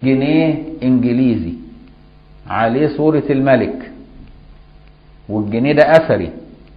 جنيه انجليزي عليه صورة الملك والجنيه ده اثري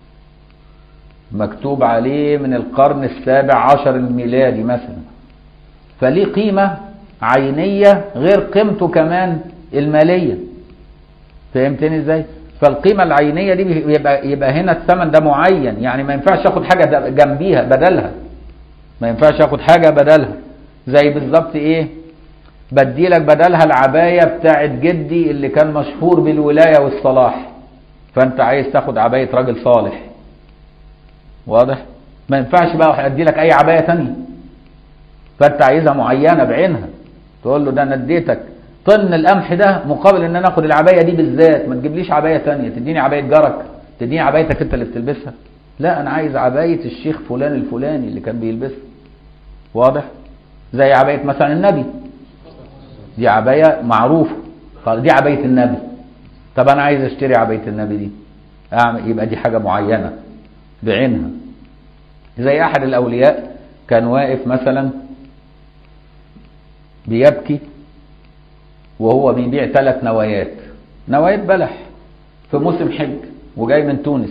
مكتوب عليه من القرن السابع عشر الميلادي مثلا فليه قيمة عينية غير قيمته كمان المالية فهمتني ازاي فالقيمة العينية دي يبقى, يبقى هنا الثمن ده معين يعني ما ينفعش اخد حاجة جنبيها بدلها ما ينفعش اخد حاجة بدلها زي بالظبط ايه بدي لك بدلها العباية بتاعت جدي اللي كان مشهور بالولاية والصلاح فانت عايز تاخد عباية راجل صالح واضح ما ينفعش بقى ادي لك اي عباية تانية فانت عايزها معينة بعينها تقول له ده انا اديتك طن القمح ده مقابل ان انا اخد العباية دي بالذات ما تجيبليش عباية تانية تديني عباية جارك تديني عبايتك انت اللي بتلبسها لا انا عايز عباية الشيخ فلان الفلاني اللي كان بيلبسها واضح زي عباية مثلا النبي دي عباية معروفة قال دي عباية النبي طب انا عايز اشتري عباية النبي دي اعمل يبقى دي حاجة معينة بعينها زي احد الاولياء كان واقف مثلا بيبكي وهو بيبيع ثلاث نوايات نوايات بلح في موسم حج وجاي من تونس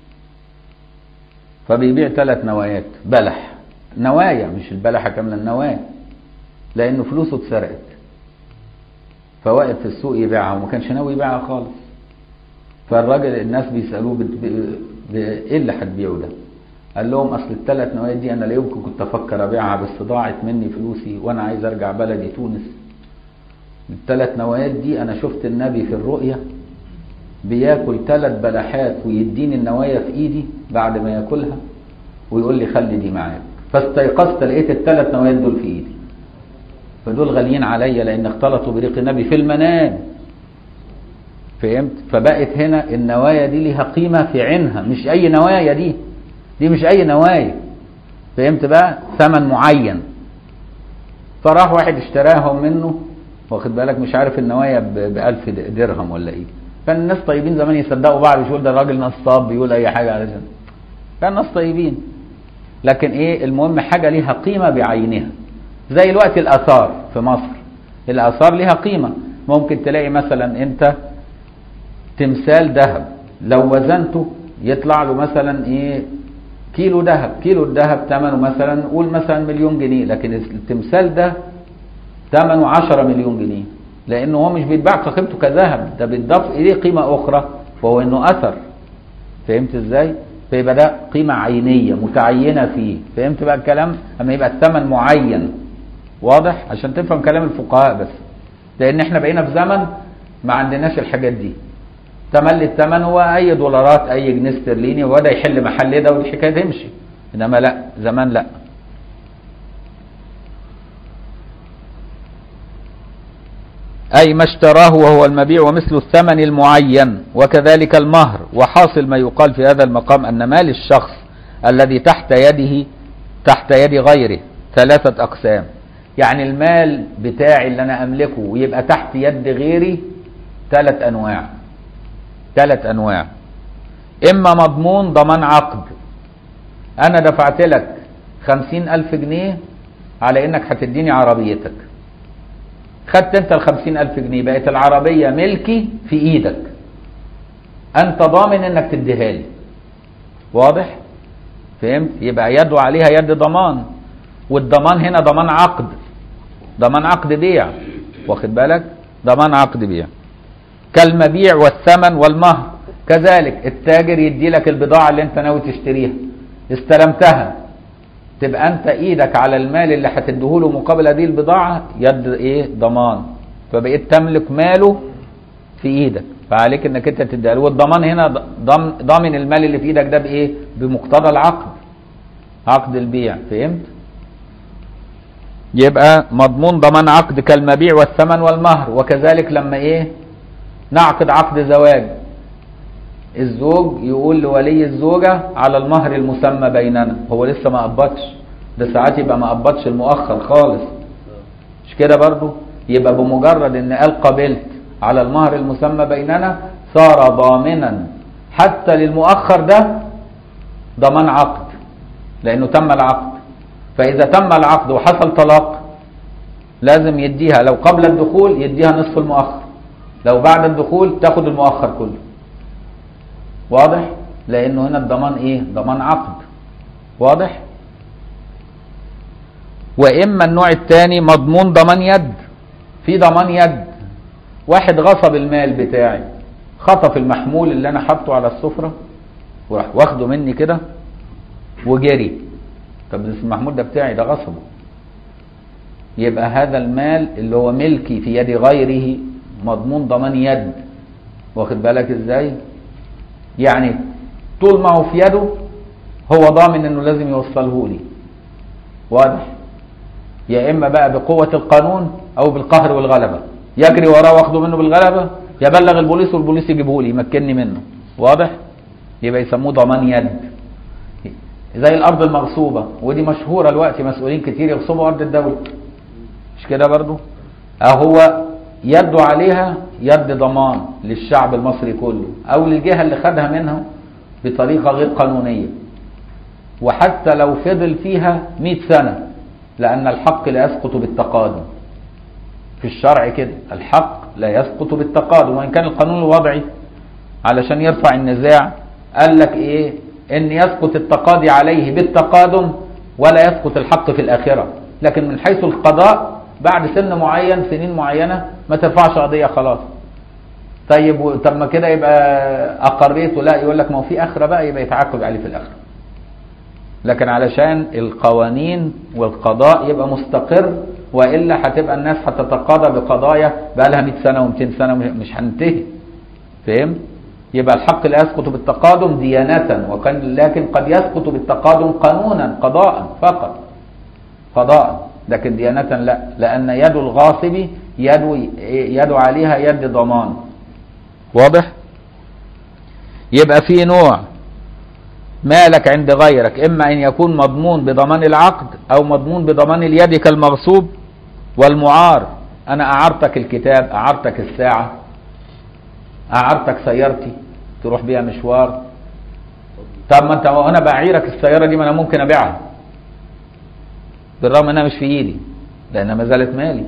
فبيبيع ثلاث نوايات بلح نوايا مش البلحة كاملة النوايا لأنه فلوسه اتسرقت فواقف في السوق يبيعها وما كانش ناوي يبيعها خالص فالراجل الناس بيسألوه بت... ب... ب... ايه اللي هتبيعه ده قال لهم اصل الثلاث نوايا دي انا لا يمكن كنت افكر ابيعها بس ضاعت مني فلوسي وانا عايز ارجع بلدي تونس الثلاث نوايات دي انا شفت النبي في الرؤيا بياكل ثلاث بلحات ويديني النوايا في ايدي بعد ما ياكلها ويقول لي خلي دي معاك فاستيقظت لقيت الثلاث نوايات دول في ايدي فدول غاليين عليا لان اختلطوا بريق النبي في المنام فهمت فبقت هنا النوايا دي ليها قيمه في عينها مش اي نوايا دي دي مش اي نوايا فهمت بقى ثمن معين فراح واحد اشتراهم منه واخد بالك مش عارف النوايا ب 1000 درهم ولا ايه كان الناس طيبين زمان يصدقوا بعض يقول ده الراجل نصاب بيقول اي حاجه علشان كان ناس طيبين لكن ايه المهم حاجه ليها قيمه بعينها زي الوقت الاثار في مصر الاثار ليها قيمه ممكن تلاقي مثلا انت تمثال ذهب لو وزنته يطلع له مثلا ايه كيلو ذهب كيلو الذهب ثمنه مثلا قول مثلا مليون جنيه لكن التمثال ده ثمنه 10 مليون جنيه لانه هو مش بيتباع كقيمته كذهب ده بيتضاف اليه قيمه اخرى وهو انه اثر فهمت ازاي فيبقى ده قيمه عينيه متعينه فيه فهمت بقى الكلام اما يبقى الثمن معين واضح عشان تفهم كلام الفقهاء بس لان احنا بقينا في زمن ما عندناش الحاجات دي تملي الثمن هو اي دولارات اي جنيه استرليني وده يحل محل ده والحكايه تمشي انما لا زمان لا أي ما اشتراه وهو المبيع ومثل الثمن المعين وكذلك المهر وحاصل ما يقال في هذا المقام أن مال الشخص الذي تحت يده تحت يد غيره ثلاثة أقسام يعني المال بتاعي اللي أنا أملكه ويبقى تحت يد غيري ثلاث أنواع ثلاث أنواع إما مضمون ضمان عقد أنا دفعت لك خمسين ألف جنيه على إنك هتديني عربيتك خدت انت الخمسين ألف جنيه بقت العربية ملكي في ايدك انت ضامن انك تديها لي واضح فهمت يبقى يدعو عليها يد ضمان والضمان هنا ضمان عقد ضمان عقد بيع واخد بالك ضمان عقد بيع كالمبيع والثمن والمهر كذلك التاجر يدي لك البضاعة اللي انت ناوي تشتريها استلمتها تبقى انت ايدك على المال اللي هتديهوله مقابل هذه البضاعه يد ايه ضمان فبقيت تملك ماله في ايدك فعليك انك انت تديها له والضمان هنا ضم ضامن المال اللي في ايدك ده بايه بمقتضى العقد عقد البيع فهمت يبقى مضمون ضمان عقد كالمبيع والثمن والمهر وكذلك لما ايه نعقد عقد زواج الزوج يقول لولي الزوجة على المهر المسمى بيننا هو لسه ما قبضش ده ساعات يبقى ما قبضش المؤخر خالص مش كده برضو يبقى بمجرد ان قال قبلت على المهر المسمى بيننا صار ضامنا حتى للمؤخر ده ضمان عقد لانه تم العقد فاذا تم العقد وحصل طلاق لازم يديها لو قبل الدخول يديها نصف المؤخر لو بعد الدخول تاخد المؤخر كله واضح لانه هنا الضمان ايه ضمان عقد واضح واما النوع الثاني مضمون ضمان يد في ضمان يد واحد غصب المال بتاعي خطف المحمول اللي انا حاطه على السفره وراح واخده مني كده وجري طب المحمول ده بتاعي ده غصبه يبقى هذا المال اللي هو ملكي في يد غيره مضمون ضمان يد واخد بالك ازاي يعني طول ما هو في يده هو ضامن انه لازم يوصله لي واضح يا اما بقى بقوه القانون او بالقهر والغلبه يجري وراه واخده منه بالغلبه يبلغ البوليس والبوليس يجيبه لي يمكنني منه واضح يبقى يسموه ضمان يد زي الارض المغصوبه ودي مشهوره دلوقتي مسؤولين كتير يغصبوا ارض الدوله مش كده برضو اهو يده عليها يد ضمان للشعب المصري كله او للجهه اللي خدها منها بطريقه غير قانونيه وحتى لو فضل فيها 100 سنه لان الحق لا يسقط بالتقادم في الشرع كده الحق لا يسقط بالتقادم وان كان القانون الوضعي علشان يرفع النزاع قال لك ايه ان يسقط التقاضي عليه بالتقادم ولا يسقط الحق في الاخره لكن من حيث القضاء بعد سن معين سنين معينه ما ترفعش قضيه خلاص طيب و- طب ما كده يبقى اقريت ولا يقول لك ما هو في اخره بقى يبقى يتعاقب عليه في الاخره لكن علشان القوانين والقضاء يبقى مستقر والا هتبقى الناس هتتقاضى بقضايا بقى لها 100 سنه و200 سنه مش- مش هننتهي فهم يبقى الحق لا يسقط بالتقادم ديانة وكان لكن قد يسقط بالتقادم قانونا قضاء فقط قضاء لكن ديانة لا لأن يد الغاصب يد يد عليها يد ضمان واضح يبقى في نوع مالك عند غيرك إما أن يكون مضمون بضمان العقد أو مضمون بضمان اليد كالمغصوب والمعار أنا أعرتك الكتاب أعرتك الساعة أعرتك سيارتي تروح بيها مشوار طب ما انت وانا بعيرك السياره دي ما انا ممكن ابيعها بالرغم انها مش في ايدي لانها ما زالت مالي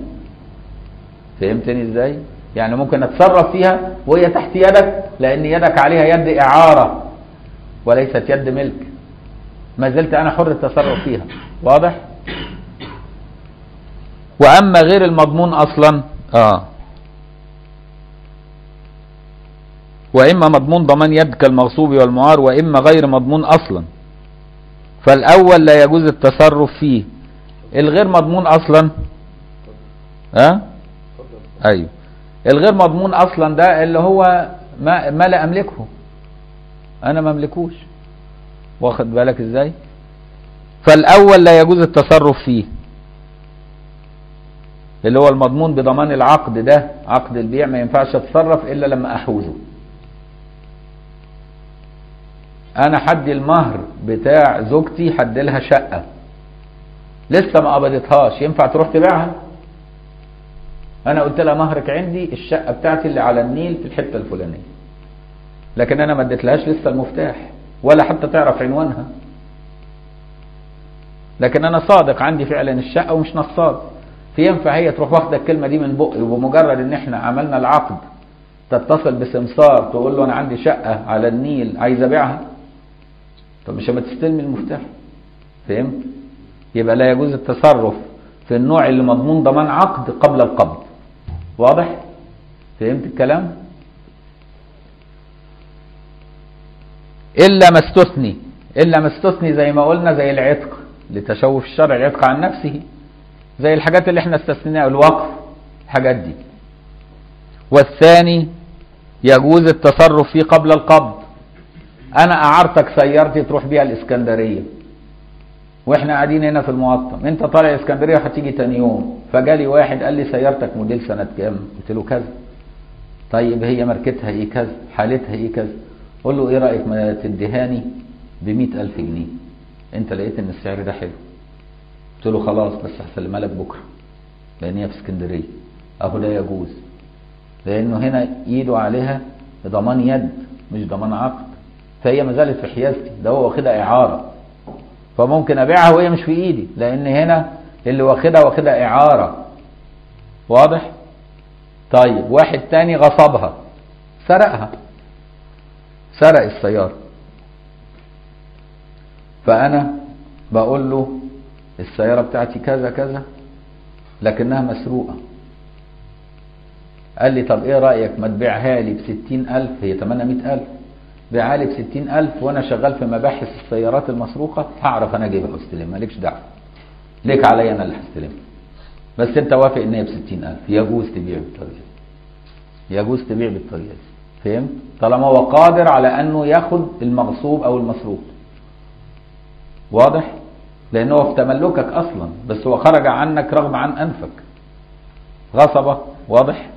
فهمتني ازاي يعني ممكن اتصرف فيها وهي تحت يدك لان يدك عليها يد اعاره وليست يد ملك ما زلت انا حر التصرف فيها واضح واما غير المضمون اصلا اه وإما مضمون ضمان يد كالمغصوب والمعار وإما غير مضمون أصلا فالأول لا يجوز التصرف فيه الغير مضمون أصلا ها أه؟ أيوه الغير مضمون أصلا ده اللي هو ما, ما لا أملكه أنا ما أملكوش واخد بالك إزاي فالأول لا يجوز التصرف فيه اللي هو المضمون بضمان العقد ده عقد البيع ما ينفعش اتصرف الا لما احوزه انا حدي المهر بتاع زوجتي حد لها شقه لسه ما قبضتهاش ينفع تروح تبيعها انا قلت لها مهرك عندي الشقه بتاعتي اللي على النيل في الحته الفلانيه لكن انا ما اديتلهاش لسه المفتاح ولا حتى تعرف عنوانها لكن انا صادق عندي فعلا الشقه ومش نصاب فينفع هي تروح واخده الكلمه دي من بقي وبمجرد ان احنا عملنا العقد تتصل بسمسار تقول له انا عندي شقه على النيل عايز ابيعها طب مش ما تستلمي المفتاح فهمت يبقى لا يجوز التصرف في النوع اللي مضمون ضمان عقد قبل القبض واضح فهمت الكلام الا ما استثني الا ما استثني زي ما قلنا زي العتق لتشوف الشرع العتق عن نفسه زي الحاجات اللي احنا استثنيناها الوقف الحاجات دي والثاني يجوز التصرف فيه قبل القبض انا اعرتك سيارتي تروح بيها الاسكندريه واحنا قاعدين هنا في المقطم انت طالع الاسكندريه هتيجي تاني يوم فجالي واحد قال لي سيارتك موديل سنه كام قلت له كذا طيب هي ماركتها ايه كذا حالتها ايه كذا قول له ايه رايك ما تديهاني ب ألف جنيه انت لقيت ان السعر ده حلو قلت له خلاص بس هسلمها لك بكره لان هي في اسكندريه اهو ده يجوز لانه هنا ايده عليها ضمان يد مش ضمان عقد فهي ما زالت في حيازتي ده هو واخدها اعاره فممكن ابيعها وهي مش في ايدي لان هنا اللي واخدها واخدها اعاره واضح طيب واحد تاني غصبها سرقها سرق السيارة فأنا بقول له السيارة بتاعتي كذا كذا لكنها مسروقة قال لي طب ايه رأيك ما تبيعها لي بستين ألف هي تمنى مئة ألف بيعها لي بستين ألف وأنا شغال في مباحث السيارات المسروقة هعرف أنا أجيبها واستلمها مالكش دعوة ليك عليا أنا اللي هستلمها بس أنت وافق إن هي بستين ألف يجوز تبيع بالطريقة دي يجوز تبيع بالطريقة دي فهمت؟ طالما هو قادر على أنه ياخد المغصوب أو المسروق واضح؟ لأنه هو في تملكك أصلا بس هو خرج عنك رغم عن أنفك غصبة واضح؟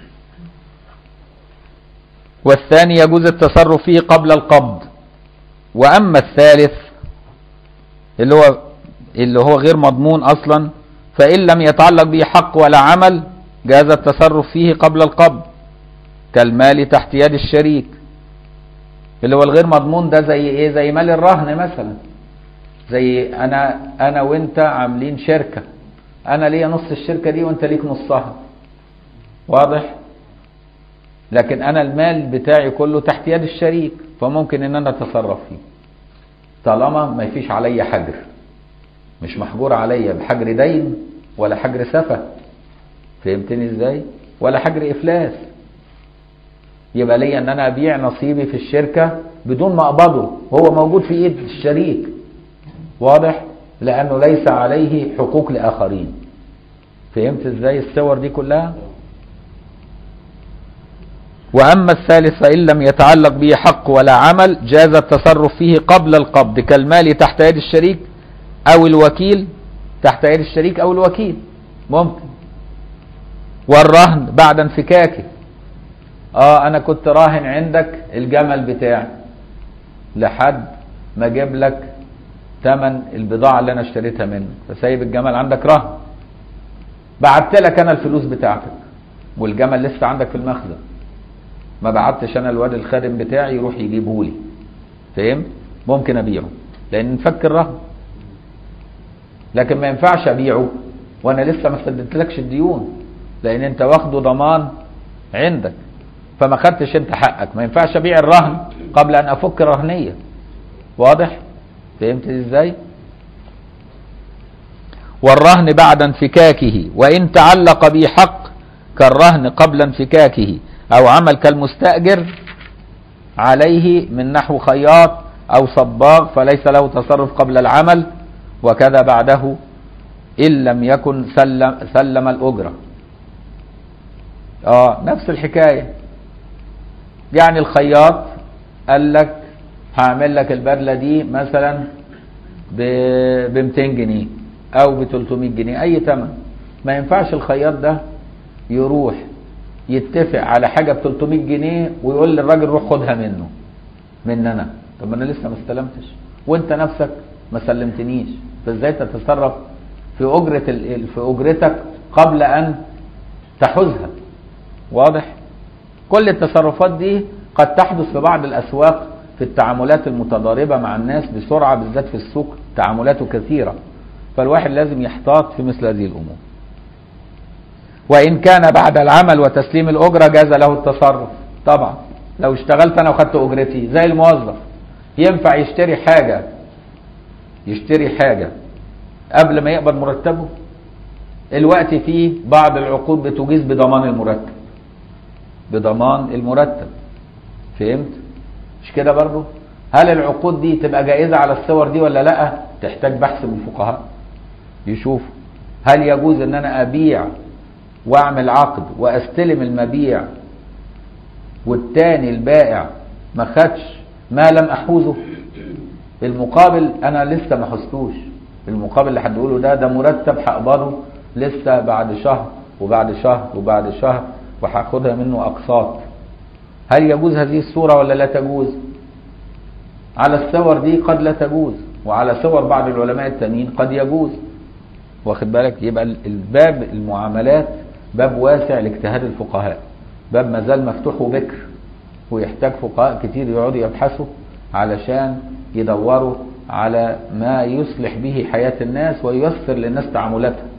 والثاني يجوز التصرف فيه قبل القبض وأما الثالث اللي هو اللي هو غير مضمون أصلا فإن لم يتعلق به حق ولا عمل جاز التصرف فيه قبل القبض كالمال تحت يد الشريك اللي هو الغير مضمون ده زي ايه زي مال الرهن مثلا زي انا انا وانت عاملين شركه انا ليا نص الشركه دي وانت ليك نصها واضح لكن انا المال بتاعي كله تحت يد الشريك فممكن ان انا اتصرف فيه طالما ما فيش عليا حجر مش محجور عليا بحجر دين ولا حجر سفه فهمتني ازاي ولا حجر افلاس يبقى ليا ان انا ابيع نصيبي في الشركه بدون ما اقبضه وهو موجود في ايد الشريك واضح لانه ليس عليه حقوق لاخرين فهمت ازاي الصور دي كلها واما الثالث فان لم يتعلق به حق ولا عمل جاز التصرف فيه قبل القبض كالمال تحت يد الشريك او الوكيل تحت يد الشريك او الوكيل ممكن والرهن بعد انفكاكه اه انا كنت راهن عندك الجمل بتاعي لحد ما اجيب لك ثمن البضاعه اللي انا اشتريتها منك فسايب الجمل عندك رهن بعت لك انا الفلوس بتاعتك والجمل لسه عندك في المخزن ما بعتش انا الواد الخادم بتاعي يروح يجيبه لي فهمت ممكن ابيعه لان نفك الرهن لكن ما ينفعش ابيعه وانا لسه ما سددتلكش الديون لان انت واخده ضمان عندك فما خدتش انت حقك ما ينفعش ابيع الرهن قبل ان افك الرهنيه واضح فهمت ازاي والرهن بعد انفكاكه وان تعلق به حق كالرهن قبل انفكاكه او عمل كالمستاجر عليه من نحو خياط او صباغ فليس له تصرف قبل العمل وكذا بعده ان لم يكن سلم, سلم الاجره اه نفس الحكايه يعني الخياط قال لك هعمل لك البدله دي مثلا ب 200 جنيه او ب 300 جنيه اي ثمن ما ينفعش الخياط ده يروح يتفق على حاجه ب 300 جنيه ويقول للراجل روح خدها منه مننا طب انا لسه ما استلمتش وانت نفسك ما سلمتنيش فازاي تتصرف في اجره في اجرتك قبل ان تحوزها واضح كل التصرفات دي قد تحدث في بعض الاسواق في التعاملات المتضاربه مع الناس بسرعه بالذات في السوق تعاملاته كثيره فالواحد لازم يحتاط في مثل هذه الامور وان كان بعد العمل وتسليم الاجره جاز له التصرف طبعا لو اشتغلت انا وخدت اجرتي زي الموظف ينفع يشتري حاجه يشتري حاجه قبل ما يقبض مرتبه الوقت فيه بعض العقود بتجيز بضمان المرتب بضمان المرتب فهمت مش كده برضو هل العقود دي تبقى جائزة على الصور دي ولا لا تحتاج بحث من الفقهاء يشوفوا هل يجوز ان انا ابيع واعمل عقد واستلم المبيع والتاني البائع ما خدش ما لم احوزه المقابل انا لسه ما حوزتوش المقابل اللي هتقوله ده ده مرتب هقبضه لسه بعد شهر وبعد شهر وبعد شهر وهاخدها منه اقساط هل يجوز هذه الصورة ولا لا تجوز على الصور دي قد لا تجوز وعلى صور بعض العلماء التانيين قد يجوز واخد بالك يبقى الباب المعاملات باب واسع لاجتهاد الفقهاء باب ما زال مفتوح وبكر ويحتاج فقهاء كتير يقعدوا يبحثوا علشان يدوروا على ما يصلح به حياة الناس وييسر للناس تعاملاتها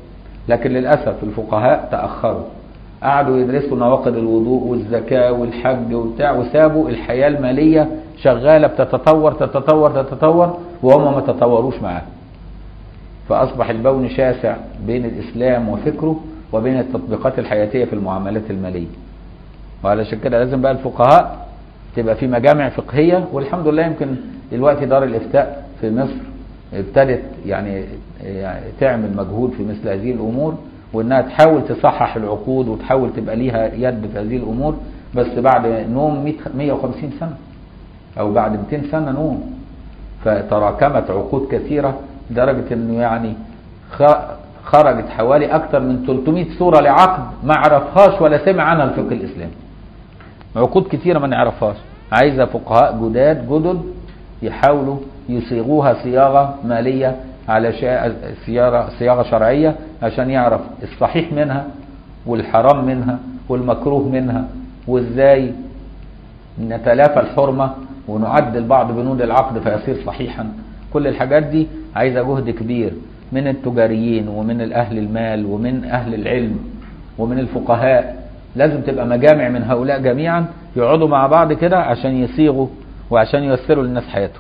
لكن للأسف الفقهاء تأخروا قعدوا يدرسوا نواقض الوضوء والزكاة والحج وبتاع وسابوا الحياة المالية شغالة بتتطور تتطور تتطور وهم ما تطوروش معاها فأصبح البون شاسع بين الإسلام وفكره وبين التطبيقات الحياتية في المعاملات المالية وعلشان كده لازم بقى الفقهاء تبقى في مجامع فقهية والحمد لله يمكن دلوقتي دار الإفتاء في مصر ابتدت يعني يعني تعمل مجهود في مثل هذه الأمور وإنها تحاول تصحح العقود وتحاول تبقى ليها يد في هذه الأمور بس بعد نوم 100 150 سنة أو بعد 200 سنة نوم فتراكمت عقود كثيرة لدرجة إنه يعني خرجت حوالي أكثر من 300 صورة لعقد ما عرفهاش ولا سمع عنها الفقه الإسلامي عقود كثيرة ما نعرفهاش عايزة فقهاء جداد جدد يحاولوا يصيغوها صياغة مالية على صياغة صياغة شرعية عشان يعرف الصحيح منها والحرام منها والمكروه منها وازاي نتلافى الحرمة ونعدل بعض بنود العقد فيصير صحيحا كل الحاجات دي عايزة جهد كبير من التجاريين ومن أهل المال ومن أهل العلم ومن الفقهاء لازم تبقى مجامع من هؤلاء جميعا يقعدوا مع بعض كده عشان يصيغوا وعشان ييسروا للناس حياتهم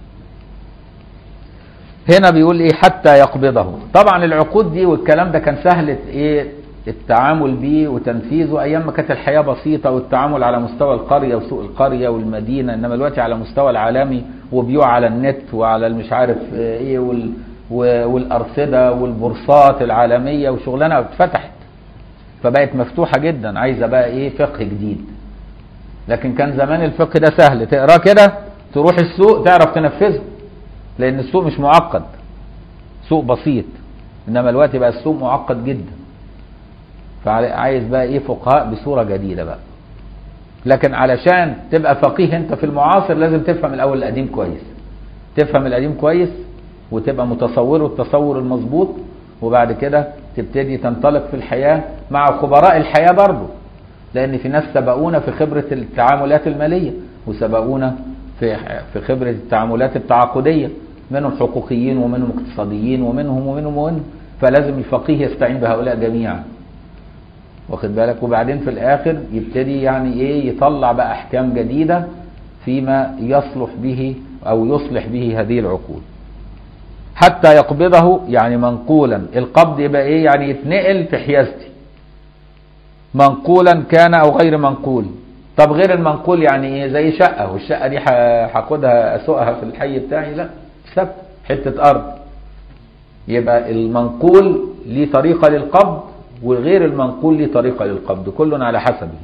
هنا بيقول ايه حتى يقبضه طبعا العقود دي والكلام ده كان سهل ايه التعامل بيه وتنفيذه ايام ما كانت الحياه بسيطه والتعامل على مستوى القريه وسوق القريه والمدينه انما دلوقتي على مستوى العالمي وبيوع على النت وعلى مش عارف ايه وال والارصده والبورصات العالميه وشغلانه اتفتحت فبقت مفتوحه جدا عايزه بقى ايه فقه جديد لكن كان زمان الفقه ده سهل تقراه كده تروح السوق تعرف تنفذه لان السوق مش معقد سوق بسيط انما الوقت بقى السوق معقد جدا فعايز بقى ايه فقهاء بصوره جديده بقى لكن علشان تبقى فقيه انت في المعاصر لازم تفهم الاول القديم كويس تفهم القديم كويس وتبقى متصوره التصور المظبوط وبعد كده تبتدي تنطلق في الحياه مع خبراء الحياه برضه لان في ناس سبقونا في خبره التعاملات الماليه وسبقونا في في خبره التعاملات التعاقديه منهم حقوقيين ومنهم اقتصاديين ومنهم ومنهم ومنهم فلازم الفقيه يستعين بهؤلاء جميعا واخد بالك وبعدين في الاخر يبتدي يعني ايه يطلع بقى احكام جديده فيما يصلح به او يصلح به هذه العقود حتى يقبضه يعني منقولا القبض يبقى ايه يعني يتنقل في حيازتي منقولا كان او غير منقول طب غير المنقول يعني ايه زي شقه والشقه دي هاخدها اسوقها في الحي بتاعي لا ثبت حته ارض يبقى المنقول ليه طريقه للقبض وغير المنقول ليه طريقه للقبض كل على حسبه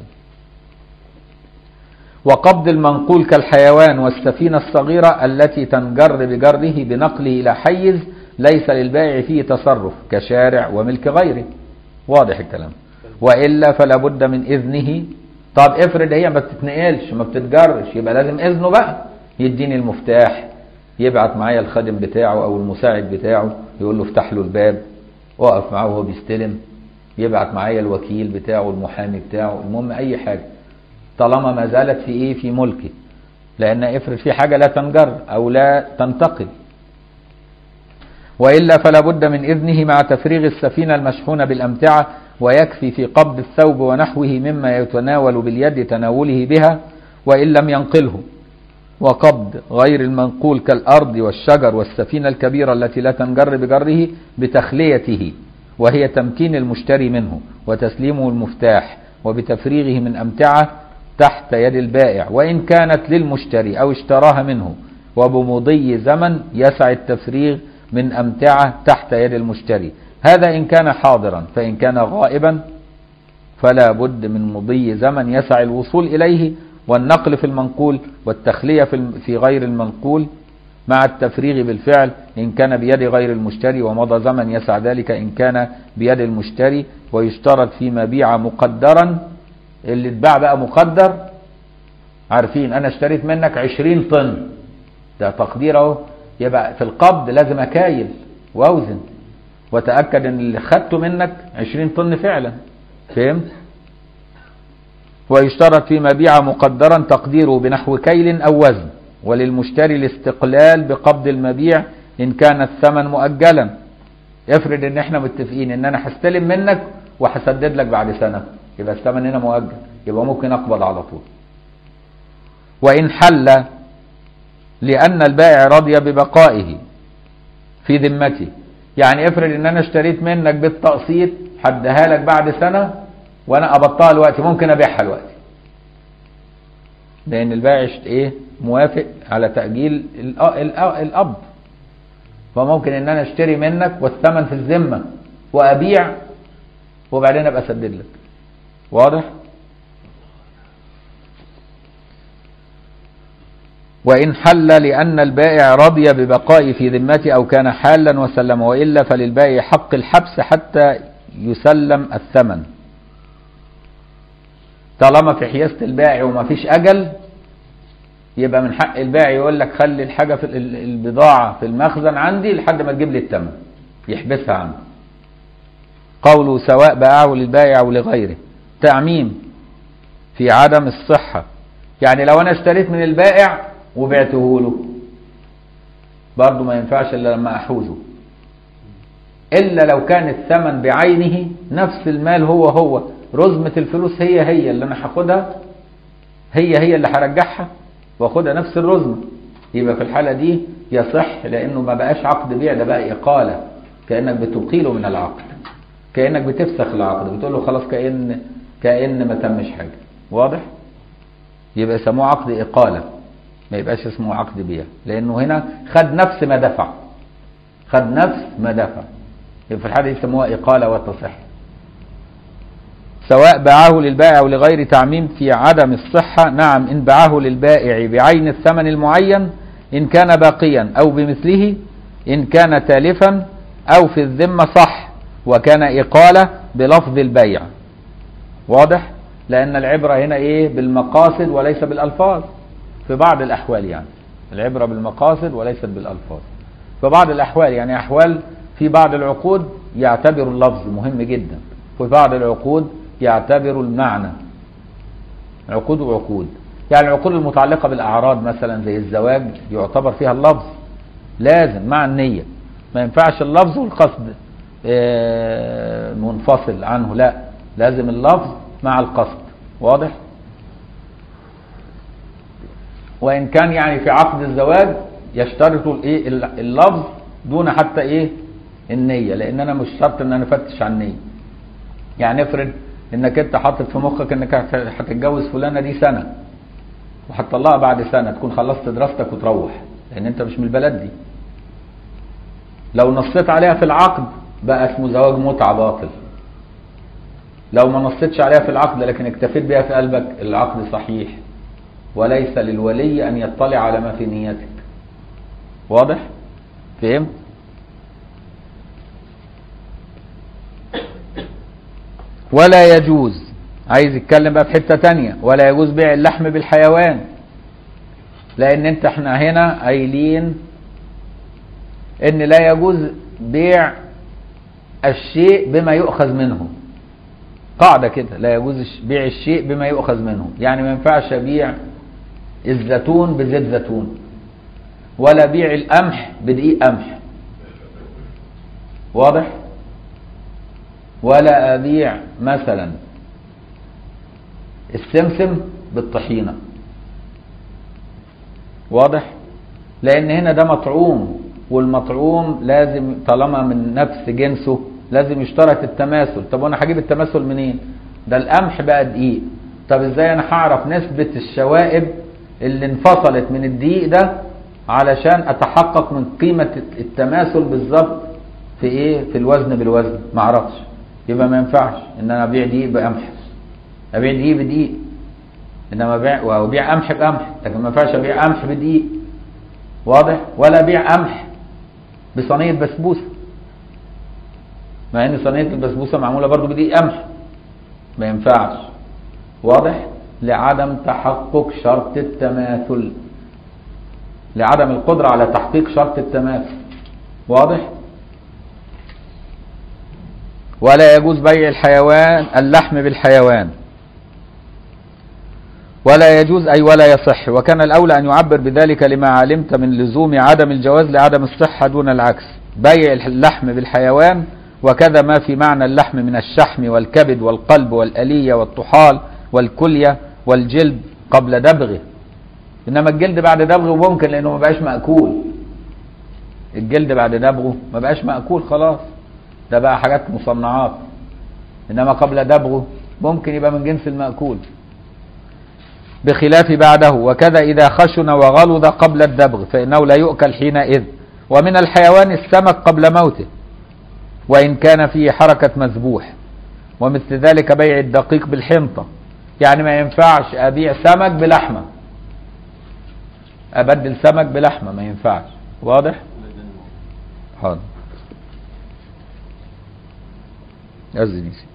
وقبض المنقول كالحيوان والسفينة الصغيرة التي تنجر بجره بنقله إلى حيز ليس للبائع فيه تصرف كشارع وملك غيره واضح الكلام وإلا فلا بد من إذنه طب افرض هي ما بتتنقلش ما بتتجرش يبقى لازم إذنه بقى يديني المفتاح يبعت معايا الخادم بتاعه أو المساعد بتاعه يقول له افتح له الباب وقف معاه وهو بيستلم يبعت معايا الوكيل بتاعه المحامي بتاعه المهم أي حاجة طالما ما زالت في ايه في ملكي لان افرض في حاجه لا تنجر او لا تنتقل والا فلا بد من اذنه مع تفريغ السفينه المشحونه بالامتعه ويكفي في قبض الثوب ونحوه مما يتناول باليد تناوله بها وان لم ينقله وقبض غير المنقول كالارض والشجر والسفينه الكبيره التي لا تنجر بجره بتخليته وهي تمكين المشتري منه وتسليمه المفتاح وبتفريغه من امتعه تحت يد البائع وإن كانت للمشتري أو اشتراها منه وبمضي زمن يسع التفريغ من أمتعة تحت يد المشتري هذا إن كان حاضرا فإن كان غائبا فلا بد من مضي زمن يسع الوصول إليه والنقل في المنقول والتخلية في غير المنقول مع التفريغ بالفعل إن كان بيد غير المشتري ومضى زمن يسع ذلك إن كان بيد المشتري ويشترط فيما بيع مقدرا اللي اتباع بقى مقدر عارفين انا اشتريت منك 20 طن ده تقدير اهو يبقى في القبض لازم اكايل واوزن واتاكد ان اللي خدته منك 20 طن فعلا فهمت ويشترط في مبيع مقدرا تقديره بنحو كيل او وزن وللمشتري الاستقلال بقبض المبيع ان كان الثمن مؤجلا افرض ان احنا متفقين ان انا هستلم منك وهسدد لك بعد سنة يبقى الثمن هنا مؤجل يبقى ممكن اقبض على طول وان حل لان البائع رضي ببقائه في ذمتي يعني افرض ان انا اشتريت منك بالتقسيط هديها لك بعد سنة وانا قبضتها دلوقتي ممكن ابيعها دلوقتي لان البائع ايه موافق على تأجيل الاب فممكن ان انا اشتري منك والثمن في الذمة وابيع وبعدين ابقى اسدد لك واضح وإن حل لأن البائع رضي ببقائي في ذمتي أو كان حالا وسلم وإلا فللبائع حق الحبس حتى يسلم الثمن طالما في حيازة البائع وما فيش أجل يبقى من حق البائع يقول لك خلي الحاجة في البضاعة في المخزن عندي لحد ما تجيب لي الثمن يحبسها عنه قوله سواء باعه للبائع أو لغيره تعميم في عدم الصحة يعني لو أنا اشتريت من البائع وبعته له برضه ما ينفعش إلا لما أحوزه إلا لو كان الثمن بعينه نفس المال هو هو رزمة الفلوس هي هي اللي أنا هاخدها هي هي اللي هرجعها واخدها نفس الرزمة يبقى في الحالة دي يصح لأنه ما بقاش عقد بيع ده بقى إقالة كأنك بتقيله من العقد كأنك بتفسخ العقد بتقول له خلاص كأن كأن ما تمش حاجة واضح يبقى يسموه عقد إقالة ما يبقاش اسمه عقد بيع لأنه هنا خد نفس ما دفع خد نفس ما دفع يبقى في الحالة دي يسموها إقالة وتصح سواء باعه للبائع أو لغير تعميم في عدم الصحة نعم إن باعه للبائع بعين الثمن المعين إن كان باقيا أو بمثله إن كان تالفا أو في الذمة صح وكان إقالة بلفظ البيع واضح لأن العبرة هنا إيه بالمقاصد وليس بالألفاظ في بعض الأحوال يعني العبرة بالمقاصد وليست بالألفاظ في بعض الأحوال يعني أحوال في بعض العقود يعتبر اللفظ مهم جدا في بعض العقود يعتبر المعنى عقود وعقود يعني العقود المتعلقة بالأعراض مثلا زي الزواج يعتبر فيها اللفظ لازم مع النية ما ينفعش اللفظ والقصد منفصل عنه لا لازم اللفظ مع القصد واضح وإن كان يعني في عقد الزواج يشترط الايه اللفظ دون حتى ايه النية لان انا مش شرط ان انا افتش عن النية يعني افرض انك انت حاطط في مخك انك هتتجوز فلانة دي سنة وهتطلقها بعد سنة تكون خلصت دراستك وتروح لان انت مش من البلد دي لو نصيت عليها في العقد بقى اسمه زواج متعة باطل لو ما نصيتش عليها في العقد لكن اكتفيت بها في قلبك العقد صحيح وليس للولي ان يطلع على ما في نيتك واضح فهمت ولا يجوز عايز يتكلم بقى في حتة تانية ولا يجوز بيع اللحم بالحيوان لان انت احنا هنا قايلين ان لا يجوز بيع الشيء بما يؤخذ منه قاعدة كده لا يجوز بيع الشيء بما يؤخذ منه يعني ما ينفعش ابيع الزيتون بزيت زيتون ولا بيع القمح بدقيق قمح واضح ولا ابيع مثلا السمسم بالطحينة واضح لان هنا ده مطعوم والمطعوم لازم طالما من نفس جنسه لازم يشترط التماثل طب وانا هجيب التماثل منين ده القمح بقى دقيق طب ازاي انا هعرف نسبة الشوائب اللي انفصلت من الدقيق ده علشان اتحقق من قيمة التماثل بالظبط في ايه في الوزن بالوزن ما اعرفش يبقى ما ينفعش ان انا ابيع دقيق بقمح ابيع دقيق بدقيق انما ابيع وابيع قمح بقمح لكن ما ينفعش ابيع قمح بدقيق واضح ولا ابيع قمح بصينيه بسبوسه مع ان صينيه البسبوسه معموله برضو بدقيق قمح ما ينفعش واضح لعدم تحقق شرط التماثل لعدم القدرة على تحقيق شرط التماثل واضح ولا يجوز بيع الحيوان اللحم بالحيوان ولا يجوز أي ولا يصح وكان الأولى أن يعبر بذلك لما علمت من لزوم عدم الجواز لعدم الصحة دون العكس بيع اللحم بالحيوان وكذا ما في معنى اللحم من الشحم والكبد والقلب والألية والطحال والكلية والجلد قبل دبغه إنما الجلد بعد دبغه ممكن لأنه ما بقاش مأكول الجلد بعد دبغه ما بقاش مأكول خلاص ده بقى حاجات مصنعات إنما قبل دبغه ممكن يبقى من جنس المأكول بخلاف بعده وكذا إذا خشن وغلظ قبل الدبغ فإنه لا يؤكل حينئذ ومن الحيوان السمك قبل موته وإن كان فيه حركة مذبوح ومثل ذلك بيع الدقيق بالحنطة يعني ما ينفعش أبيع سمك بلحمة أبدل سمك بلحمة ما ينفعش واضح؟ حاضر أذن يا سيدي.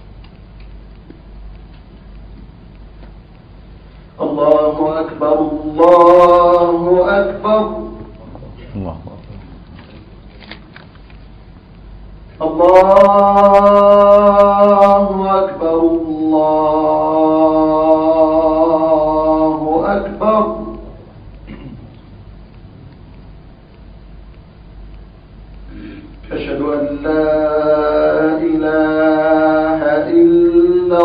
الله أكبر الله أكبر الله الله أكبر الله أكبر أشهد أن لا إله إلا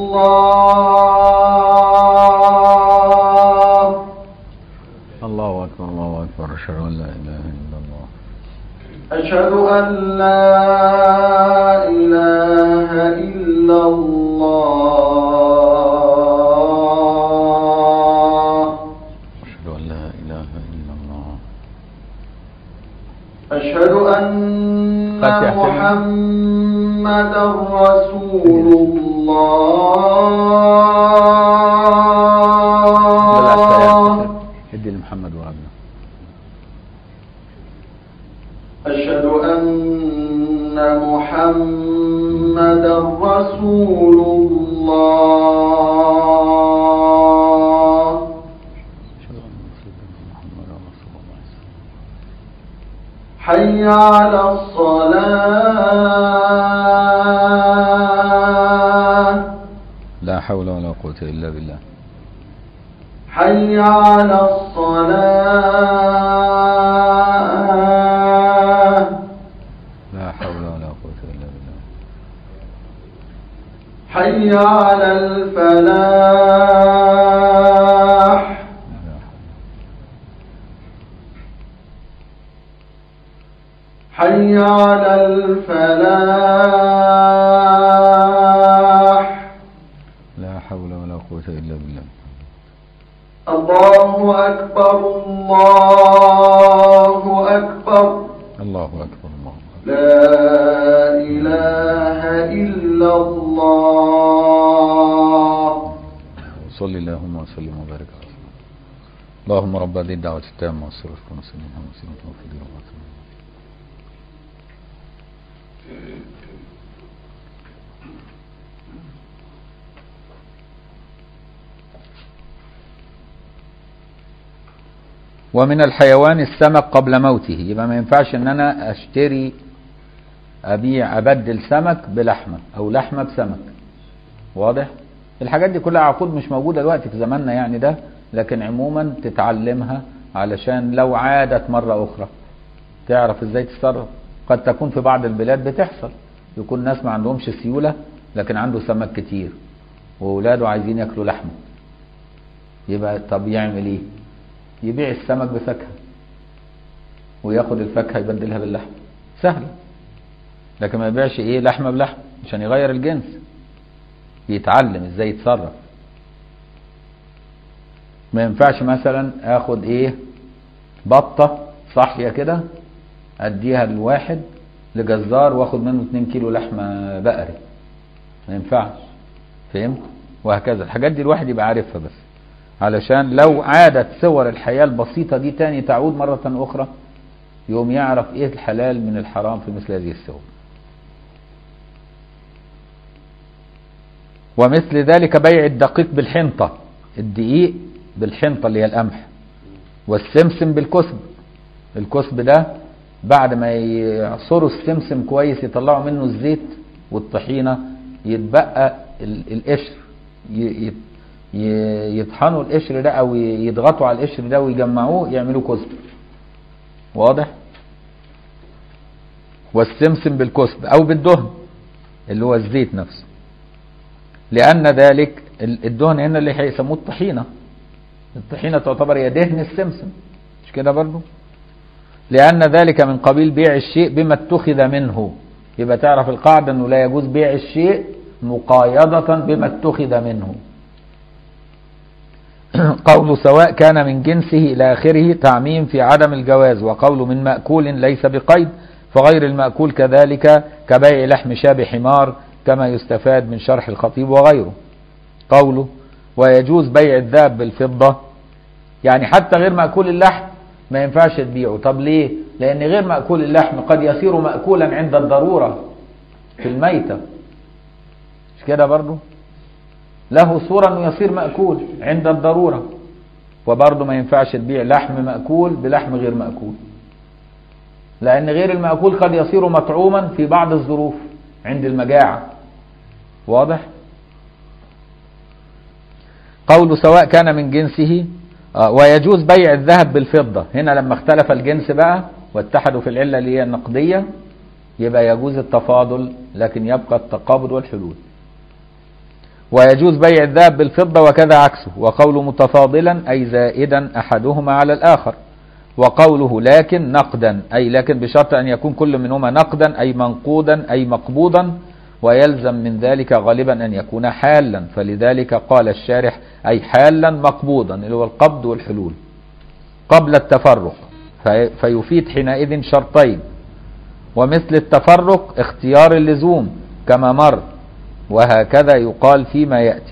الله الله أكبر الله أكبر أشهد أن لا إله إلا الله أشهد أن لا إله إلا الله أشهد أن لا إله إلا الله أشهد أن قد يحتمل. محمدا رسول الله ادي لمحمد وعبده أشهد أن محمدا رسول الله أشهد أن سيدنا محمد رسول الله حي على الصلاة لا حول ولا قوة إلا بالله حي على الصلاة لا حول ولا قوة إلا بالله حي على الفلاح لا حول حي على الفلاح لا حول ولا قوة إلا بالله الله أكبر الله أكبر الله أكبر الله أكبر لا إله إلا الله صل اللهم وسلم وبارك على سيدنا اللهم رب هذه الدعوة التامة والصلاة والسلام على سيدنا محمد وعلى آله ومن الحيوان السمك قبل موته يبقى ما ينفعش ان انا اشتري ابيع ابدل سمك بلحمه او لحمه بسمك واضح الحاجات دي كلها عقود مش موجوده دلوقتي في زماننا يعني ده لكن عموما تتعلمها علشان لو عادت مره اخرى تعرف ازاي تتصرف قد تكون في بعض البلاد بتحصل يكون ناس ما عندهمش سيوله لكن عنده سمك كتير واولاده عايزين ياكلوا لحمه يبقى طب يعمل ايه يبيع السمك بفاكهه وياخد الفاكهه يبدلها باللحم سهله لكن ما يبيعش ايه لحمه بلحم عشان يغير الجنس يتعلم ازاي يتصرف ما ينفعش مثلا اخد ايه بطه صاحيه كده اديها لواحد لجزار واخد منه 2 كيلو لحمه بقري ما ينفعش فهمت وهكذا الحاجات دي الواحد يبقى عارفها بس علشان لو عادت صور الحياة البسيطة دي تاني تعود مرة أخرى يوم يعرف إيه الحلال من الحرام في مثل هذه الصور ومثل ذلك بيع الدقيق بالحنطة الدقيق بالحنطة اللي هي القمح والسمسم بالكسب الكسب ده بعد ما يعصروا السمسم كويس يطلعوا منه الزيت والطحينة يتبقى ال- القشر ي- ي- ي- يطحنوا القشر ده او يضغطوا على القشر ده ويجمعوه يعملوه كسب واضح والسمسم بالكسب أو بالدهن اللي هو الزيت نفسه لأن ذلك ال- الدهن هنا اللي هيسموه الطحينة الطحينة تعتبر هي دهن السمسم مش كده برضو لأن ذلك من قبيل بيع الشيء بما اتخذ منه يبقى تعرف القاعدة أنه لا يجوز بيع الشيء مقايضة بما اتخذ منه قول سواء كان من جنسه إلى آخره تعميم في عدم الجواز وقول من مأكول ليس بقيد فغير المأكول كذلك كبيع لحم شاب حمار كما يستفاد من شرح الخطيب وغيره قوله ويجوز بيع الذهب بالفضة يعني حتى غير مأكول اللحم ما ينفعش تبيعه طب ليه لأن غير مأكول اللحم قد يصير مأكولا عند الضرورة في الميتة مش كده برضو له صورة انه يصير مأكول عند الضرورة وبرضه ما ينفعش تبيع لحم مأكول بلحم غير مأكول لأن غير المأكول قد يصير مطعوما في بعض الظروف عند المجاعة واضح قول سواء كان من جنسه آه، ويجوز بيع الذهب بالفضة هنا لما اختلف الجنس بقى واتحدوا في العلة اللي هي النقدية يبقى يجوز التفاضل لكن يبقى التقابض والحلول ويجوز بيع الذهب بالفضة وكذا عكسه وقول متفاضلا أي زائدا أحدهما على الآخر وقوله لكن نقدا أي لكن بشرط أن يكون كل منهما نقدا أي منقودا أي مقبوضا ويلزم من ذلك غالبا أن يكون حالا فلذلك قال الشارح أي حالا مقبوضا اللي هو القبض والحلول قبل التفرق في- فيفيد حينئذ شرطين ومثل التفرق اختيار اللزوم كما مر وهكذا يقال فيما يأتي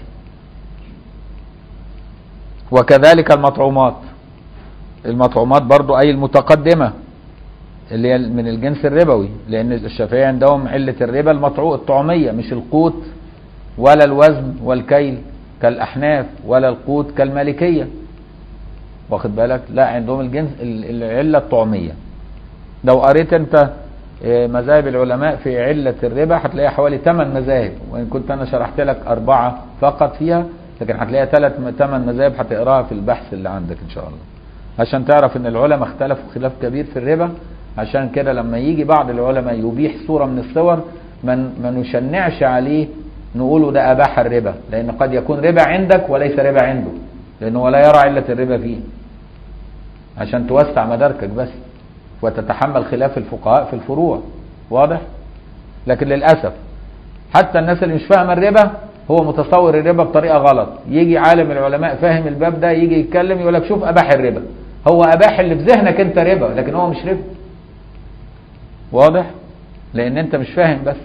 وكذلك المطعومات المطعومات برضو أي المتقدمة اللي هي من الجنس الربوي لأن الشافعية عندهم علة الربا المطعو الطعمية مش القوت ولا الوزن والكيل كالأحناف ولا القوت كالمالكية واخد بالك لا عندهم الجنس ال- العلة الطعمية لو قريت انت آه، مذاهب العلماء في علة الربا هتلاقيها حوالي 8 مذاهب وإن كنت أنا شرحت لك أربعة فقط فيها لكن هتلاقيها ثلاث 8 مذاهب هتقراها في البحث اللي عندك إن شاء الله عشان تعرف إن العلماء اختلفوا خلاف كبير في الربا عشان كده لما يجي بعض العلماء يبيح صورة من الصور ما ما نشنعش عليه نقوله ده أباح الربا لأن قد يكون ربا عندك وليس ربا عنده لأنه لا يرى علة الربا فيه عشان توسع مداركك بس وتتحمل خلاف الفقهاء في الفروع واضح لكن للأسف حتى الناس اللي مش فاهمه الربا هو متصور الربا بطريقة غلط يجي عالم العلماء فاهم الباب ده يجي يتكلم يقول لك شوف أباح الربا هو أباح اللي في ذهنك أنت ربا لكن هو مش ربا واضح لأن أنت مش فاهم بس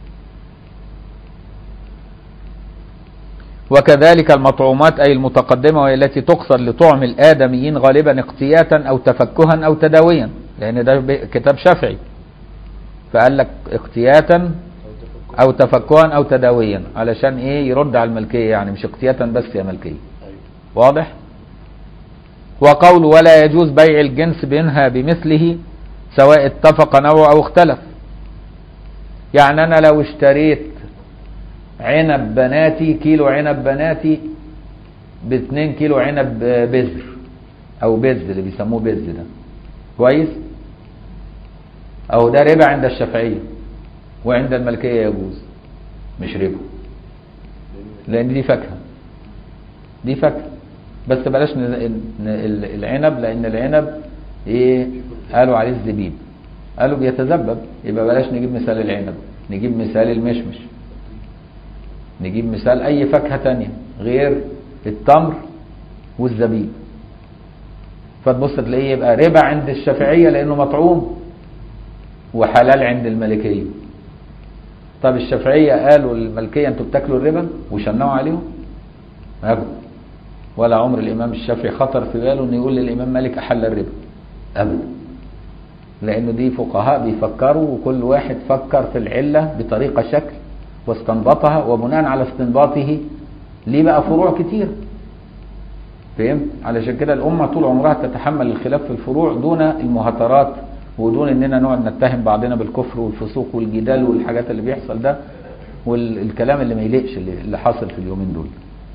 وكذلك المطعومات أي المتقدمة وهي التي تقصد لطعم الآدميين غالبا اقتياتا أو تفكها أو تداويا لأن ده ب- كتاب شافعي فقال لك اقتياتا أو تفكها أو تداويا علشان إيه يرد على الملكية يعني مش اقتياتا بس يا ملكية واضح وقول ولا يجوز بيع الجنس منها بمثله سواء اتفق نوع أو اختلف يعني أنا لو اشتريت عنب بناتي كيلو عنب بناتي باتنين كيلو عنب بذر او بز اللي بيسموه بز ده كويس او ده ربا عند الشافعية وعند الملكية يجوز مش ربا لان دي فاكهة دي فاكهة بس بلاش ن- ن- ال- العنب لان العنب ايه قالوا عليه الزبيب قالوا بيتذبب يبقى بلاش نجيب مثال العنب نجيب مثال المشمش نجيب مثال اي فاكهة تانية غير التمر والزبيب فتبص تلاقيه يبقى ربا عند الشافعية لانه مطعوم وحلال عند المالكية طب الشافعية قالوا للملكية انتوا بتاكلوا الربا وشنعوا عليهم ابدا ولا عمر الامام الشافعي خطر في باله انه يقول للامام مالك احل الربا ابدا لانه دي فقهاء بيفكروا وكل واحد فكر في العلة بطريقة شكل واستنبطها وبناء على استنباطه ليه بقى فروع كتير فهمت علشان كده الامه طول عمرها تتحمل الخلاف في الفروع دون المهاترات ودون اننا نقعد نتهم بعضنا بالكفر والفسوق والجدال والحاجات اللي بيحصل ده والكلام اللي ما يليقش اللي اللي حاصل في اليومين دول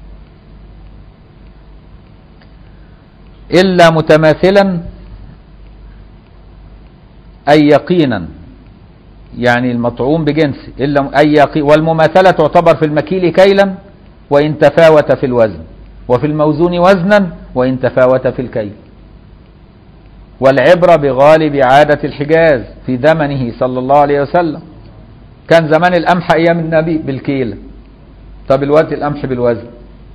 الا متماثلا اي يقينا يعني المطعوم بجنسه إلا أي يقي والمماثلة تعتبر في المكيل كيلا وإن تفاوت في الوزن وفي الموزون وزنا وإن تفاوت في الكيل والعبرة بغالب عادة الحجاز في زمنه صلى الله عليه وسلم كان زمان القمح أيام النبي بالكيلة طب الوقت القمح بالوزن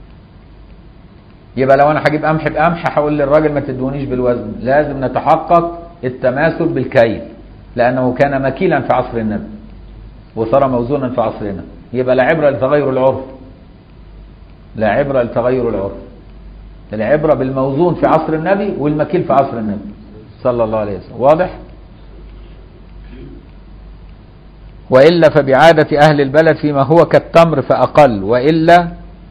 يبقى لو أنا هجيب قمح بقمح هقول للراجل ما تدونيش بالوزن لازم نتحقق التماثل بالكيل لأنه كان مكيلا في عصر النبي وصار موزونا في عصرنا يبقى لا عبرة لتغير العرف لا عبرة لتغير العرف العبرة بالموزون في عصر النبي والمكيل في عصر النبي صلى الله عليه وسلم واضح وإلا فبعادة أهل البلد فيما هو كالتمر فأقل وإلا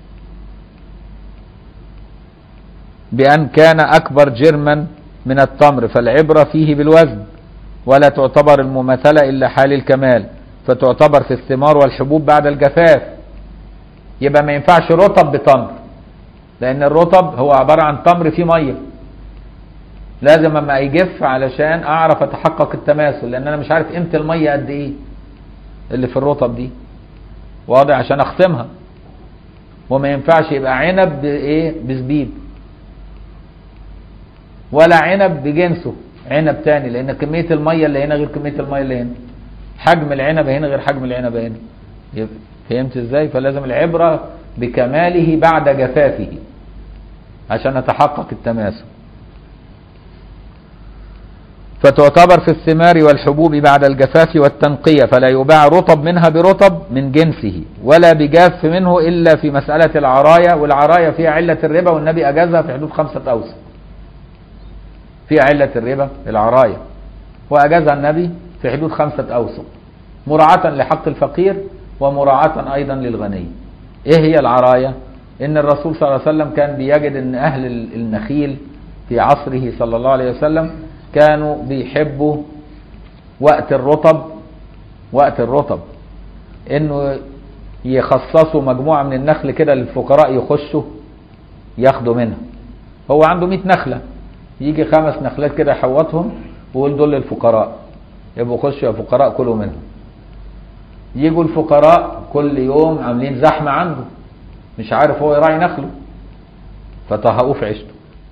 بأن كان أكبر جرما من التمر فالعبرة فيه بالوزن ولا تعتبر المماثلة إلا حال الكمال فتعتبر في الثمار والحبوب بعد الجفاف يبقى ما ينفعش رطب بتمر لأن الرطب هو عبارة عن تمر فيه مية لازم اما يجف علشان اعرف اتحقق التماثل لان انا مش عارف قيمه الميه قد ايه اللي في الرطب دي واضح عشان اختمها وما ينفعش يبقى عنب بايه بزبيب ولا عنب بجنسه عنب تاني لان كميه الميه اللي هنا غير كميه الميه اللي هنا حجم العنب هنا غير حجم العنب هنا يبقى فهمت ازاي فلازم العبره بكماله بعد جفافه عشان نتحقق التماثل فتعتبر في الثمار والحبوب بعد الجفاف والتنقية فلا يباع رطب منها برطب من جنسه ولا بجاف منه إلا في مسألة العراية والعراية فيها علة الربا والنبي أجازها في حدود خمسة أوسق فيها علة الربا العراية وأجازها النبي في حدود خمسة أوسق مراعاة لحق الفقير ومراعاة أيضا للغني إيه هي العراية إن الرسول صلى الله عليه وسلم كان بيجد إن أهل النخيل في عصره صلى الله عليه وسلم كانوا بيحبوا وقت الرطب وقت الرطب انه يخصصوا مجموعة من النخل كده للفقراء يخشوا ياخدوا منها هو عنده 100 نخلة يجي خمس نخلات كده يحوطهم ويقول دول للفقراء يبقوا خشوا يا فقراء كلوا منهم يجوا الفقراء كل يوم عاملين زحمة عنده مش عارف هو يراعي نخله فطهقوه في عيشته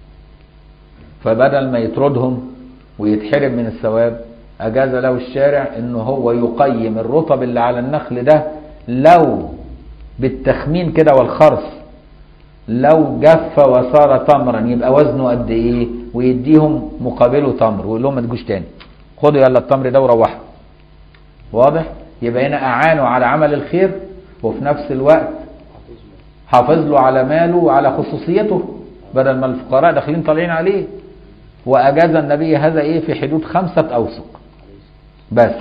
فبدل ما يطردهم ويتحرم من الثواب أجاز له الشارع إنه هو يقيم الرطب اللي على النخل ده لو بالتخمين كده والخرص لو جف وصار تمرا يبقى وزنه قد إيه ويديهم مقابله تمر ويقول لهم ما تجوش تاني خدوا يلا التمر ده وروحوا واضح يبقى هنا أعانوا على عمل الخير وفي نفس الوقت حافظ له على ماله وعلى خصوصيته بدل ما الفقراء داخلين طالعين عليه وأجاز النبي هذا إيه في حدود خمسة أوسق بس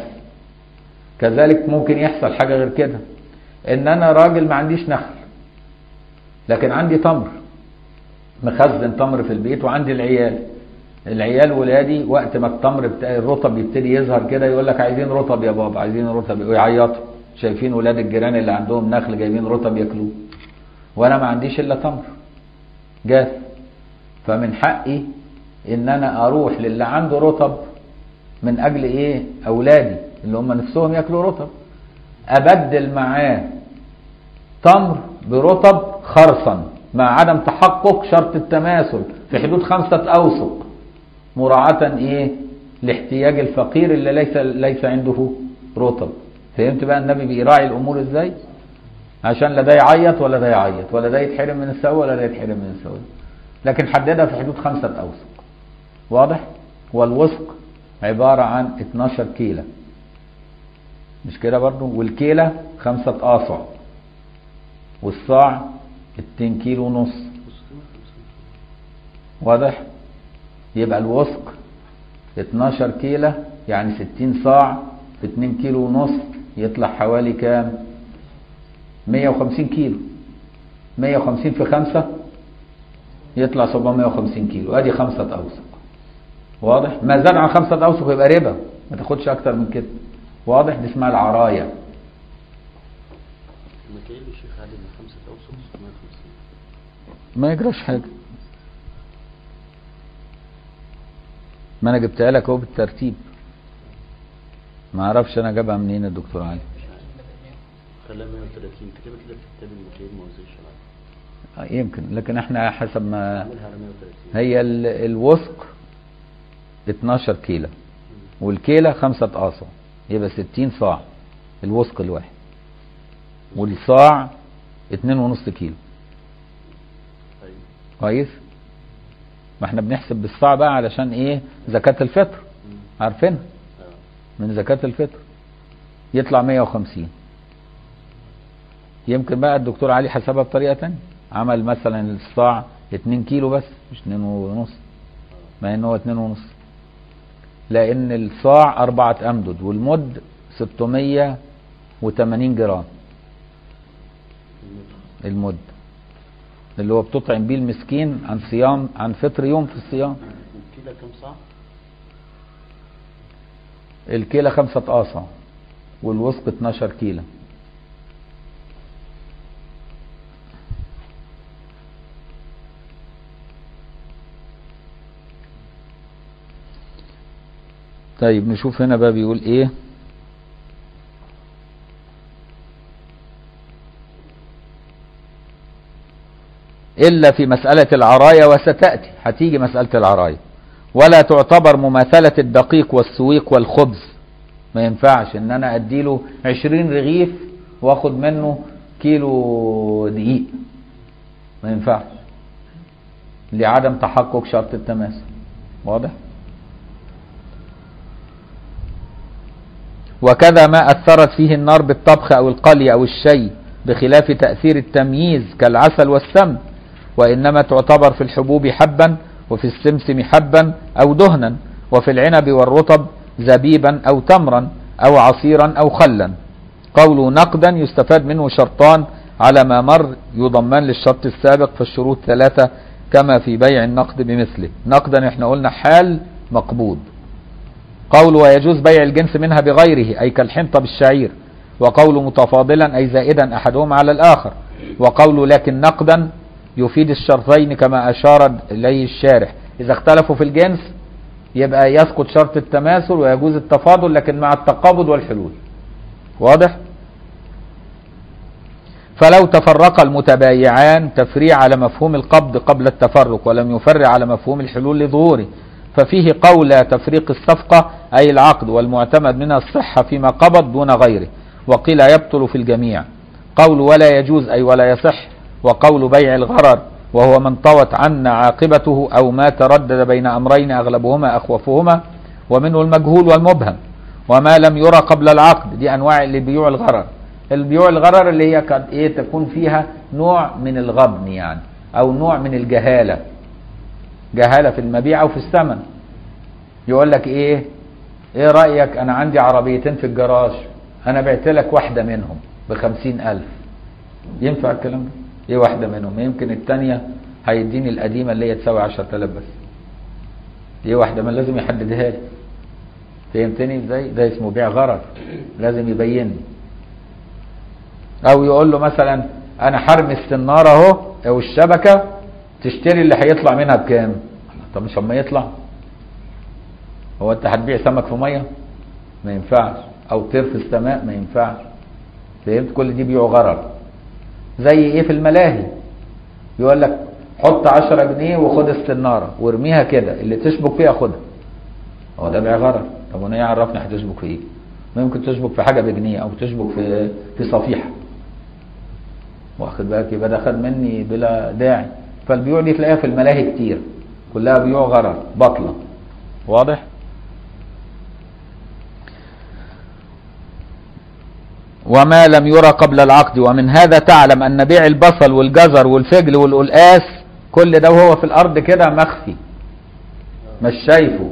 كذلك ممكن يحصل حاجة غير كده إن أنا راجل ما عنديش نخل لكن عندي تمر مخزن تمر في البيت وعندي العيال العيال ولادي وقت ما التمر بتاع الرطب يبتدي يظهر كده يقول لك عايزين رطب يا بابا عايزين رطب ويعيطوا شايفين ولاد الجيران اللي عندهم نخل جايبين رطب ياكلوه وانا ما عنديش الا تمر جاف فمن حقي ان انا اروح للي عنده رطب من اجل ايه اولادي اللي هم نفسهم ياكلوا رطب ابدل معاه تمر برطب خرصا مع عدم تحقق شرط التماثل في حدود خمسة اوسق مراعاة ايه لاحتياج الفقير اللي ليس ليس عنده رطب فهمت بقى النبي بيراعي الامور ازاي عشان لا ده يعيط ولا ده يعيط ولا ده يتحرم من السوء ولا ده يتحرم من السوء لكن حددها في حدود خمسة اوسق واضح والوسق عبارة عن 12 كيلة مش كده برضو والكيلة خمسة آصع والصاع 2 كيلو ونص واضح يبقى الوسق 12 كيلة يعني 60 صاع في 2 كيلو ونص يطلع حوالي كام 150 كيلو 150 في 5 يطلع 750 كيلو ادي خمسة اوسق واضح ما زاد عن خمسة اوسق يبقى ربا ما تاخدش اكتر من كده واضح دي اسمها العراية المكاين يا شيخ عادل من خمسة أوسق 650 ما يجراش حاجة ما انا جبتها لك اهو بالترتيب ما اعرفش انا جابها منين الدكتور علي مش عارف خلاها 130 كتبت كده في كتاب المكيل ما وزنش على آه، يمكن لكن احنا حسب ما عاملها على 130 هي ال- الوثق 12 كيلو والكيلة خمسة قاصة يبقى 60 صاع الوثق الواحد والصاع اتنين ونص كيلو ايوه كويس ما احنا بنحسب بالصاع بقى علشان ايه زكاة الفطر مم. عارفينها اه من زكاة الفطر يطلع 150 يمكن بقى الدكتور علي حسبها بطريقة تانية عمل مثلا الصاع 2 كيلو بس مش 2 ونص مع ان هو 2 ونص لان الصاع اربعة امدد والمد 680 جرام المتر. المد اللي هو بتطعم بيه المسكين عن صيام عن فطر يوم في الصيام الكيلة كام صاع؟ الكيلة خمسة قاصة والوسق 12 كيلو طيب نشوف هنا بقى بيقول ايه إلا في مسألة العراية وستأتي هتيجي مسألة العراية ولا تعتبر مماثلة الدقيق والسويق والخبز ما ينفعش ان انا اديله 20 رغيف واخد منه كيلو دقيق ما ينفعش لعدم تحقق شرط التماثل واضح وكذا ما أثرت فيه النار بالطبخ أو القلي أو الشي بخلاف تأثير التمييز كالعسل والسمن وإنما تعتبر في الحبوب حبا وفي السمسم حبا أو دهنا وفي العنب والرطب زبيبا أو تمرا أو عصيرا أو خلا قوله نقدا يستفاد منه شرطان على ما مر يضمان للشرط السابق فالشروط ثلاثة كما في بيع النقد بمثله نقدا احنا قلنا حال مقبوض قول ويجوز بيع الجنس منها بغيره أي كالحنطة بالشعير وقول متفاضلا أي زائدا أحدهما على الآخر وقول لكن نقدا يفيد الشرطين كما أشار إليه الشارح إذا اختلفوا في الجنس يبقى يسقط شرط التماثل ويجوز التفاضل لكن مع التقابض والحلول واضح فلو تفرق المتبايعان تفريع على مفهوم القبض قبل التفرق ولم يفرع على مفهوم الحلول لظهوره ففيه قول تفريق الصفقة أي العقد والمعتمد منها الصحة فيما قبض دون غيره وقيل يبطل في الجميع قول ولا يجوز أي ولا يصح وقول بيع الغرر وهو من طوت عنا عاقبته أو ما تردد بين أمرين أغلبهما أخوفهما ومنه المجهول والمبهم وما لم يرى قبل العقد دي أنواع اللي بيوع الغرر البيوع الغرر اللي هي قد إيه تكون فيها نوع من الغبن يعني أو نوع من الجهالة جهالة في المبيع أو في الثمن يقول لك إيه إيه رأيك أنا عندي عربيتين في الجراج أنا بعت لك واحدة منهم بخمسين ألف ينفع الكلام ده إيه واحدة منهم يمكن التانية هيديني القديمة اللي هي تساوي عشرة آلاف بس دي واحدة ما لازم يحددها لي فهمتني ازاي ده اسمه بيع غرر لازم يبين لي او يقول له مثلا انا حرمي السناره اهو او الشبكه تشتري اللي هيطلع منها بكام طب مش اما يطلع هو انت هتبيع سمك في ميه ما ينفعش او طير في السماء ما ينفعش فهمت كل دي بيوع غرر زي ايه في الملاهي يقول لك حط 10 جنيه وخد السناره وارميها كده اللي تشبك فيها خدها هو ده بيع غرر طب وانا ايه عرفني هتشبك في ايه ممكن تشبك في حاجه بجنيه او تشبك في في صفيحه واخد بالك يبقى ده خد مني بلا داعي فالبيوع دي تلاقيها في الملاهي كتير كلها بيوع غرر بطله واضح وما لم يرى قبل العقد ومن هذا تعلم ان بيع البصل والجزر والفجل والقلقاس كل ده وهو في الارض كده مخفي مش شايفه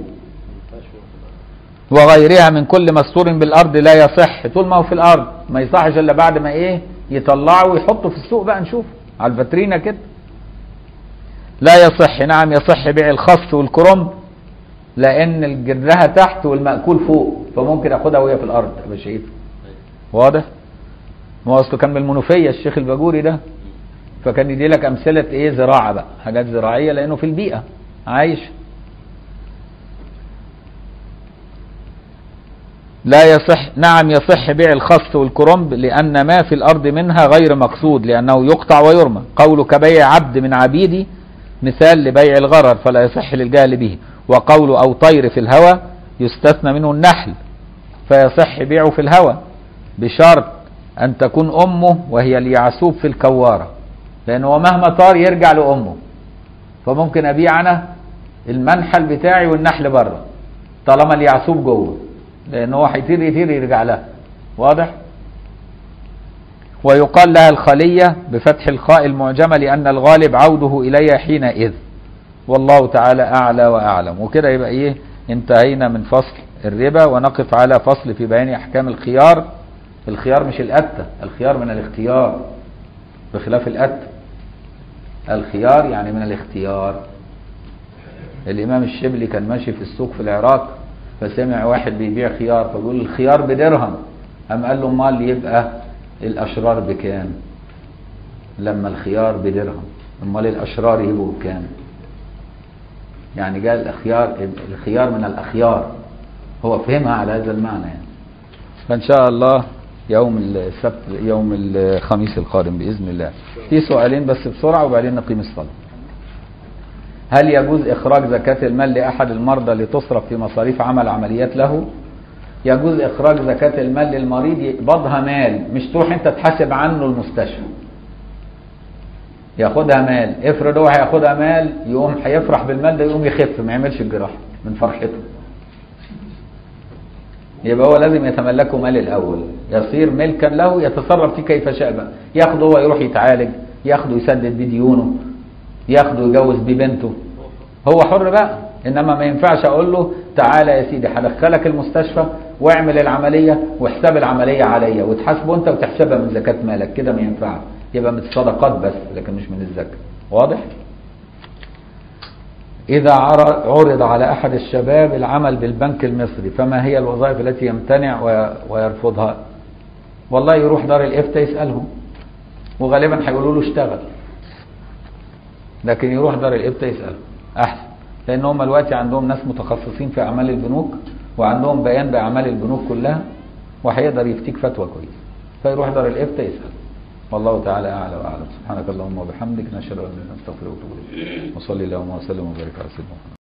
وغيرها من كل مستور بالارض لا يصح طول ما هو في الارض ما يصحش الا بعد ما ايه يطلعه ويحطه في السوق بقى نشوف على الفاترينا كده لا يصح نعم يصح بيع الخس والكرنب لان الجرها تحت والمأكول فوق فممكن اخدها وهي في الارض ابقى شايفها واضح ما هو اصله كان من المنوفيه الشيخ الباجوري ده فكان يدي لك امثله ايه زراعه بقى حاجات زراعيه لانه في البيئه عايش لا يصح نعم يصح بيع الخص والكرنب لأن ما في الأرض منها غير مقصود لأنه يقطع ويرمى قول كبيع عبد من عبيدي مثال لبيع الغرر فلا يصح للجهل به وقول أو طير في الهوى يستثنى منه النحل فيصح بيعه في الهوى بشرط أن تكون أمه وهي اليعسوب في الكوارة لأنه مهما طار يرجع لأمه فممكن أبيع أنا المنحل بتاعي والنحل بره طالما اليعسوب جوه لأن هو هيطير يطير يرجع لها واضح؟ ويقال لها الخلية بفتح الخاء المعجمة لأن الغالب عوده إلي حينئذ والله تعالى أعلى وأعلم وكده يبقى إيه انتهينا من فصل الربا ونقف على فصل في بيان أحكام الخيار الخيار مش الأتة الخيار من الاختيار بخلاف الأتة الخيار يعني من الاختيار الإمام الشبلي كان ماشي في السوق في العراق فسمع واحد بيبيع خيار فبيقول الخيار بدرهم قام قال له امال يبقى الاشرار بكام لما الخيار بدرهم امال الاشرار يبقوا بكام يعني قال الخيار الخيار من الاخيار هو فهمها على هذا المعنى يعني فان شاء الله يوم السبت يوم الخميس القادم باذن الله في سؤالين بس بسرعه وبعدين نقيم الصلاه هل يجوز إخراج زكاة المال لأحد المرضى لتصرف في مصاريف عمل عمليات له؟ يجوز إخراج زكاة المال للمريض يقبضها مال مش تروح أنت تحاسب عنه المستشفى. ياخدها مال، افرض هو هياخدها مال يقوم هيفرح بالمال ده يقوم يخف ما يعملش الجراحة من فرحته. يبقى هو لازم يتملكه مال الأول، يصير ملكا له يتصرف فيه كيف شاء بقى، ياخده هو يروح يتعالج، ياخده يسدد بيه ديونه، ياخده يجوز بيه بنته هو حر بقى انما ما ينفعش اقول له تعالى يا سيدي هدخلك المستشفى واعمل العمليه واحسب العمليه عليا وتحاسبه انت وتحسبها من زكاه مالك كده ما ينفعش يبقى من الصدقات بس لكن مش من الزكاه واضح إذا عرض على أحد الشباب العمل بالبنك المصري فما هي الوظائف التي يمتنع ويرفضها والله يروح دار الإفتاء يسألهم وغالبا هيقولوا له اشتغل لكن يروح دار الإفتاء يسأله أحسن لأن هم دلوقتي عندهم ناس متخصصين في أعمال البنوك وعندهم بيان بأعمال البنوك كلها وهيقدر يفتيك فتوى كويس فيروح دار الإفتاء يسأل والله تعالى أعلى وأعلم سبحانك اللهم وبحمدك نشهد أن لا إله إلا أنت نستغفرك ونتوب إليك وصلي اللهم وسلم وبارك على سيدنا محمد